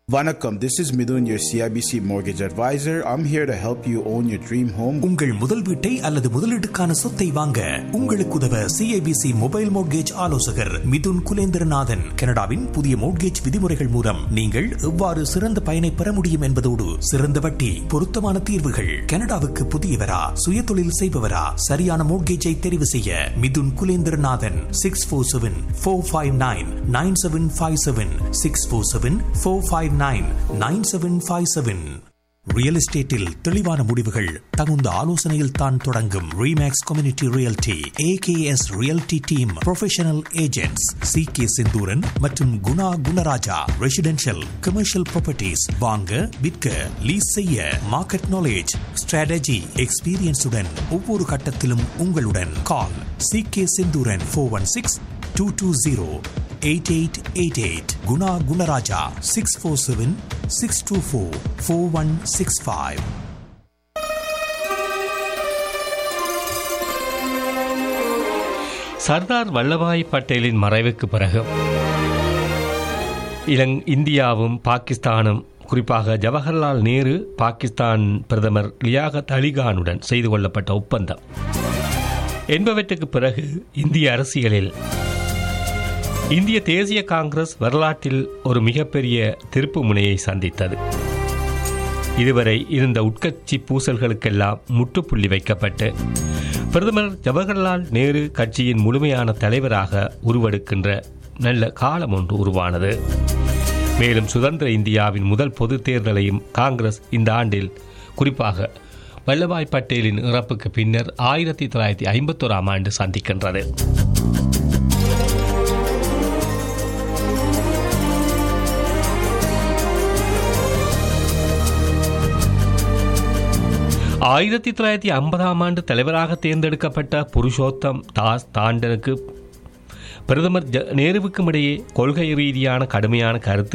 Vanakkam, this is Midun, your CIBC mortgage advisor. I'm here to help you own your dream home. உங்கள் முதல் வீட்டை அல்லது முதலீட்டுக்கான சொத்தை வாங்க உங்களுக்கு உதவ சிஐபிசி மொபைல் மோட்கேஜ் ஆலோசகர் மிதுன் குலேந்திரநாதன் கனடாவின் புதிய மோட்கேஜ் விதிமுறைகள் மூலம் நீங்கள் எவ்வாறு சிறந்த பயனை பெற முடியும் என்பதோடு சிறந்த வட்டி பொருத்தமான தீர்வுகள் கனடாவுக்கு புதியவரா சுயதொழில் செய்பவரா சரியான மோட்கேஜை தெரிவு செய்ய Mithun Kulendranathan six four seven four five nine nine seven five seven six four seven four five nine nine seven five seven real எஸ்டேட்டில் தெளிவான முடிவுகள் தகுந்த ஆலோசனையில் தான் தொடங்கும் Remax community realty AKS realty team professional agents C K Senthooran மற்றும் Guna Gunarajah residential commercial properties வாங்க விற்க லீஸ் செய்ய மார்க்கெட் நாலேஜ் ஸ்ட்ராட்டஜி எக்ஸ்பீரியன்ஸுடன் ஒவ்வொரு கட்டத்திலும் உங்களுடன் call C K Senthuran four one six two two zero eight eight eight eight Guna Gunaraja six four seven six two four four one six five Sardar Vallabhbhai பட்டேலின் மறைவுக்கு பிறகு இலங் இந்தியாவும் பாகிஸ்தானும் குறிப்பாக ஜவஹர்லால் நேரு பாகிஸ்தான் பிரதமர் லியாகத் அலிகானுடன் செய்து கொள்ளப்பட்ட ஒப்பந்தம் என்பவற்றுக்கு பிறகு இந்திய அரசியலில் இந்திய தேசிய காங்கிரஸ் வரலாற்றில் ஒரு மிகப்பெரிய திருப்பு முனையை சந்தித்தது இதுவரை இருந்த உட்கட்சி பூசல்களுக்கெல்லாம் முற்றுப்புள்ளி வைக்கப்பட்டு பிரதமர் ஜவஹர்லால் நேரு கட்சியின் முழுமையான தலைவராக உருவெடுக்கின்ற நல்ல காலம் ஒன்று உருவானது மேலும் சுதந்திர இந்தியாவின் முதல் பொது தேர்தலையும் காங்கிரஸ் இந்த ஆண்டில் குறிப்பாக வல்லபாய் பட்டேலின் இறப்புக்கு பின்னர் ஆயிரத்தி தொள்ளாயிரத்தி ஐம்பத்தோராம் ஆண்டு சந்திக்கின்றது ஆயிரத்தி தொள்ளாயிரத்தி ஐம்பதாம் ஆண்டு தலைவராக தேர்ந்தெடுக்கப்பட்ட புருஷோத்தம் தாஸ் தாண்டனுக்கு பிரதமர் ஜ- நேருவுக்கும் இடையே கொள்கை ரீதியான கடுமையான கருத்து